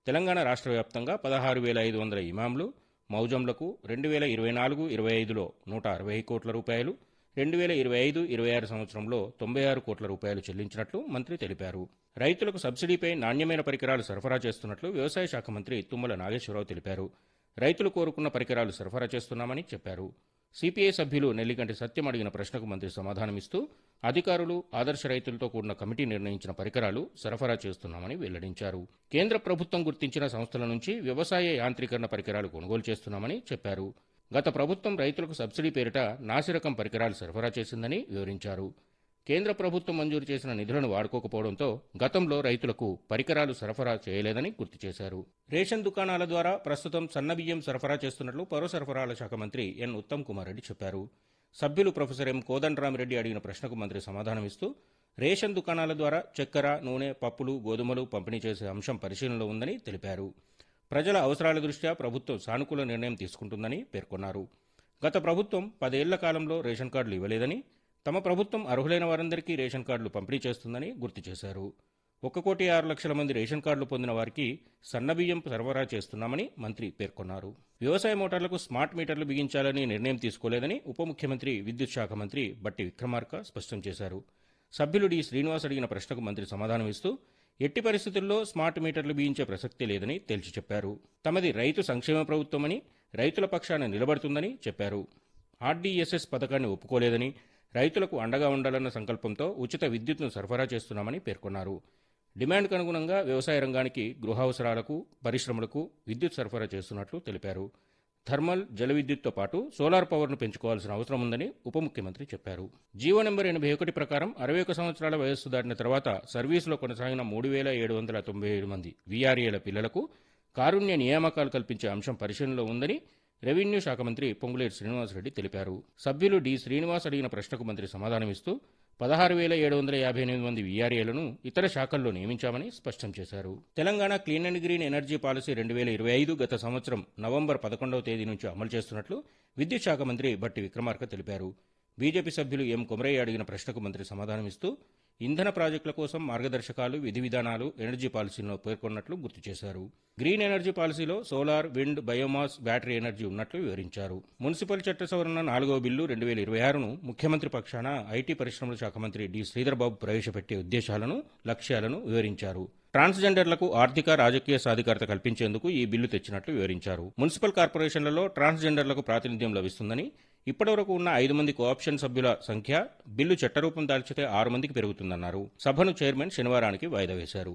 తెలంగాణ రాష్ట్ర వ్యాప్తంగా పదహారు వేల ఐదు వందల ఇమాంలు మౌజంలకు రెండు వేల ఇరవై నాలుగు ఇరవై ఐదులో నూట అరవై కోట్ల రూపాయలు రెండు వేల ఇరవై ఐదు ఇరవై ఆరు సంవత్సరంలో తొంభై ఆరు కోట్ల రూపాయలు చెల్లించినట్లు మంత్రి తెలిపారు రైతులకు సబ్సిడీపై నాణ్యమైన పరికరాలు సరఫరా చేస్తున్నట్లు వ్యవసాయ శాఖ మంత్రి తుమ్మల నాగేశ్వరరావు తెలిపారు రైతులు కోరుకున్న పరికరాలు సరఫరా చేస్తున్నామని చెప్పారు సిపిఐ సభ్యులు నెల్లికంటి సత్యం అడిగిన ప్రశ్నకు మంత్రి సమాధానమిస్తూ అధికారులు ఆదర్శ రైతులతో కూడిన కమిటీ నిర్ణయించిన పరికరాలు సరఫరా చేస్తున్నామని వెల్లడించారు కేంద్ర ప్రభుత్వం గుర్తించిన సంస్థల నుంచి వ్యవసాయ యాంత్రీకరణ పరికరాలు కొనుగోలు చేస్తున్నామని చెప్పారు గత ప్రభుత్వం రైతులకు సబ్సిడీ పేరిట నాసిరకం పరికరాలు సరఫరా చేసిందని వివరించారు కేంద్ర ప్రభుత్వం మంజూరు చేసిన నిధులను వాడుకోకపోవడంతో గతంలో రైతులకు పరికరాలు సరఫరా చేయలేదని గుర్తు చేశారు రేషన్ దుకాణాల ద్వారా ప్రస్తుతం సన్నబియ్యం సరఫరా చేస్తున్నట్లు పౌర సరఫరాల శాఖ మంత్రి ఎన్ ఉత్తమ్ కుమార్ రెడ్డి చెప్పారు సభ్యులు ప్రొఫెసర్ ఎం కోదండరామిరెడ్డి అడిగిన ప్రశ్నకు మంత్రి సమాధానమిస్తూ రేషన్ దుకాణాల ద్వారా చక్కెర నూనె పప్పులు గోధుమలు పంపిణీ చేసే అంశం పరిశీలనలో ఉందని తెలిపారు ప్రజల అవసరాల దృష్ట్యా ప్రభుత్వం సానుకూల నిర్ణయం తీసుకుంటుందని పేర్కొన్నారు గత ప్రభుత్వం పదేళ్ల కాలంలో రేషన్ కార్డులు ఇవ్వలేదని తమ ప్రభుత్వం అర్హులైన వారందరికీ రేషన్ కార్డులు పంపిణీ చేస్తుందని గుర్తు చేశారు ఒక కోటి ఆరు లక్షల మంది రేషన్ కార్డులు పొందిన వారికి సన్నబియ్యం సరఫరా చేస్తున్నామని మంత్రి పేర్కొన్నారు వ్యవసాయ మోటార్లకు స్మార్ట్ మీటర్లు బిగించాలని నిర్ణయం తీసుకోలేదని ఉప ముఖ్యమంత్రి విద్యుత్ శాఖ మంత్రి బట్టి విక్రమార్క స్పష్టం చేశారు సభ్యులు డి శ్రీనివాస్ అడిగిన ప్రశ్నకు మంత్రి సమాధానమిస్తూ ఎట్టి పరిస్థితుల్లో స్మార్ట్ మీటర్లు బిగించే ప్రసక్తి లేదని తేల్చి చెప్పారు తమది రైతు సంక్షేమ ప్రభుత్వమని రైతుల పక్షాన నిలబడుతుందని చెప్పారు ఆర్డీఎస్ఎస్ పథకాన్ని ఒప్పుకోలేదని రైతులకు అండగా ఉండాలన్న సంకల్పంతో ఉచిత విద్యుత్ను సరఫరా చేస్తున్నామని పేర్కొన్నారు డిమాండ్కు అనుగుణంగా వ్యవసాయ రంగానికి గృహావసరాలకు పరిశ్రమలకు విద్యుత్ సరఫరా చేస్తున్నట్లు తెలిపారు థర్మల్ జల విద్యుత్తో పాటు సోలార్ పవర్ను పెంచుకోవాల్సిన అవసరం ఉందని ఉప ముఖ్యమంత్రి చెప్పారు జీవో నెంబర్ ఎనభై ఒకటి ప్రకారం అరవై ఒక సంవత్సరాల వయస్సు దాటిన తర్వాత సర్వీసులో కొనసాగిన మూడు వేల ఏడు వందల తొంభై ఏడు మంది వీఆర్ఏల పిల్లలకు కారుణ్య నియామకాలు కల్పించే అంశం పరిశీలనలో ఉందని రెవెన్యూ శాఖ మంత్రి పొంగులేటి శ్రీనివాసరెడ్డి తెలిపారు సభ్యులు డి శ్రీనివాస్ అడిగిన ప్రశ్నకు మంత్రి సమాధానమిస్తూ పదహారు వేల ఏడు వందల యాభై ఎనిమిది మంది వీఆర్ఏలను ఇతర శాఖల్లో నియమించామని స్పష్టం చేశారు Telangana clean and green energy policy రెండు వేల ఇరవై ఐదు గత సంవత్సరం నవంబర్ పదకొండవ తేదీ నుంచి అమలు చేస్తున్నట్లు విద్యుత్ శాఖ మంత్రి బట్టి విక్రమార్క తెలిపారు బీజేపీ సభ్యులు ఎం కొమరయ్య అడిగిన ప్రశ్నకు మంత్రి సమాధానమిస్తూ ఇంధన ప్రాజెక్టుల కోసం మార్గదర్శకాలు విధి విధానాలు ఎనర్జీ పాలసీలో పేర్కొన్నట్లు గుర్తు చేశారు గ్రీన్ ఎనర్జీ పాలసీలో solar wind biomass battery energy ఉన్నట్లు వివరించారు మున్సిపల్ చట్ట సవరణ నాలుగవ బిల్లు రెండు వేల ఇరవై ఆరును ముఖ్యమంత్రి పక్షాన ఐటీ పరిశ్రమల శాఖ మంత్రి డి శ్రీధర్ బాబు ప్రవేశపెట్టే ఉద్దేశాలను లక్ష్యాలను వివరించారు ట్రాన్స్జెండర్లకు ఆర్థిక రాజకీయ సాధికారత కల్పించేందుకు ఈ బిల్లు తెచ్చినట్లు వివరించారు మున్సిపల్ కార్పొరేషన్లలో ట్రాన్స్జెండర్లకు ప్రాతినిధ్యం లభిస్తుందని ఇప్పటివరకు ఉన్న ఐదు మంది కోఆప్షన్ సభ్యుల సంఖ్య బిల్లు చట్టరూపం దాల్చితే ఆరు మందికి పెరుగుతుందన్నారు సభను చైర్మన్ శనివారానికి వాయిదా వేశారు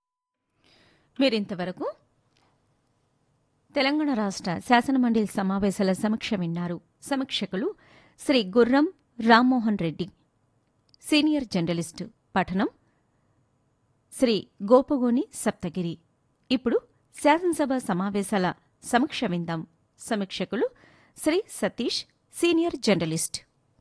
మీరింతవరకు తెలంగాణ రాష్ట్ర శాసనమండలి సమావేశాల సమీక్ష విన్నారు సమీక్షకులు శ్రీ గుర్రం రామ్మోహన్ రెడ్డి సీనియర్ జర్నలిస్టు పఠనం శ్రీ గోపగోని సప్తగిరి ఇప్పుడు శాసనసభ సమావేశాల సమీక్ష విందాం సమీక్షకులు శ్రీ సతీష్ సీనియర్ జర్నలిస్ట్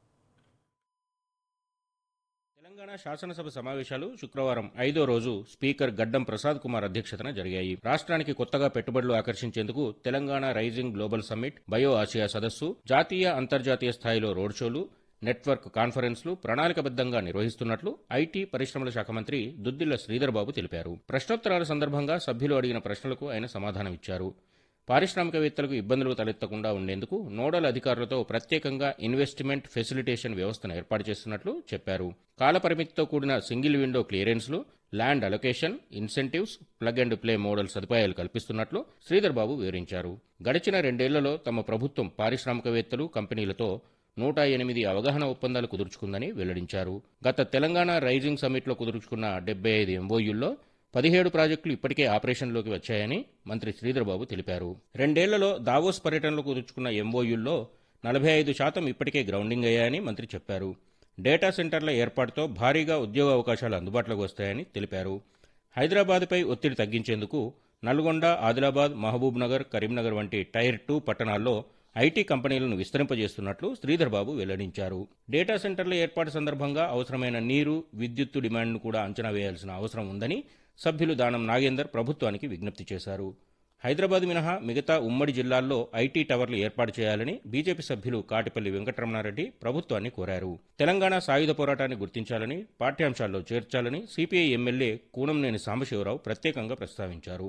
తెలంగాణ శాసనసభ సమావేశాలు శుక్రవారం ఐదో రోజు స్పీకర్ గడ్డం ప్రసాద్ కుమార్ అధ్యక్షతన జరిగాయి రాష్ట్రానికి కొత్తగా పెట్టుబడులు ఆకర్షించేందుకు Telangana rising global summit bio Asia సదస్సు జాతీయ అంతర్జాతీయ స్థాయిలో రోడ్ షోలు నెట్వర్క్ కాన్ఫరెన్స్లు ప్రణాళికబద్దంగా నిర్వహిస్తున్నట్లు ఐటీ పరిశ్రమల శాఖ మంత్రి దుద్దిళ్ల శ్రీధర్ బాబు తెలిపారు ప్రశ్నోత్తరాల సందర్భంగా సభ్యులు అడిగిన ప్రశ్నలకు ఆయన సమాధానమిచ్చారు పారిశ్రామికవేత్తలకు ఇబ్బందులు తలెత్తకుండా ఉండేందుకు నోడల్ అధికారులతో ప్రత్యేకంగా ఇన్వెస్ట్మెంట్ ఫెసిలిటేషన్ వ్యవస్థను ఏర్పాటు చేస్తున్నట్లు చెప్పారు కాలపరిమితితో కూడిన సింగిల్ విండో క్లియరెన్స్లు land allocation incentives plug and play model సదుపాయాలు కల్పిస్తున్నట్లు శ్రీధర్ బాబు వివరించారు గడిచిన రెండేళ్లలో తమ ప్రభుత్వం పారిశ్రామికవేత్తలు కంపెనీలతో నూట ఎనిమిది అవగాహన ఒప్పందాలు కుదుర్చుకుందని వెల్లడించారు గత తెలంగాణ రైజింగ్ సమ్మిట్లో కుదుర్చుకున్న డెబ్బై ఐదు ఎంఓయూల్లో పదిహేడు ప్రాజెక్టులు ఇప్పటికే ఆపరేషన్లోకి వచ్చాయని మంత్రి శ్రీధర్బాబు తెలిపారు రెండేళ్లలో దావోస్ పర్యటనలో కుదుర్చుకున్న ఎంఓయూల్లో నలభై ఐదు శాతం ఇప్పటికే గ్రౌండింగ్ అయ్యాయని మంత్రి చెప్పారు డేటా సెంటర్ల ఏర్పాటుతో భారీగా ఉద్యోగ అవకాశాలు అందుబాటులోకి వస్తాయని తెలిపారు హైదరాబాద్పై ఒత్తిడి తగ్గించేందుకు నల్గొండ ఆదిలాబాద్ మహబూబ్ నగర్ కరీంనగర్ వంటి టైర్ టూ పట్టణాల్లో ఐటీ కంపెనీలను విస్తరింపజేస్తున్నట్లు శ్రీధర్ బాబు వెల్లడించారు డేటా సెంటర్ల ఏర్పాటు సందర్భంగా అవసరమైన నీరు విద్యుత్తు డిమాండ్ను కూడా అంచనా వేయాల్సిన అవసరం ఉందని సభ్యులు దానం నాగేందర్ ప్రభుత్వానికి విజ్ఞప్తి చేశారు హైదరాబాద్ మినహా మిగతా ఉమ్మడి జిల్లాల్లో ఐటీ టవర్లు ఏర్పాటు చేయాలని బీజేపీ సభ్యులు కాటిపల్లి వెంకటరమణారెడ్డి ప్రభుత్వాన్ని కోరారు తెలంగాణ సాయుధ పోరాటాన్ని గుర్తించాలని పాఠ్యాంశాల్లో చేర్చాలని సిపిఐ ఎమ్మెల్యే కూనంనేని సాంబశివరావు ప్రత్యేకంగా ప్రస్తావించారు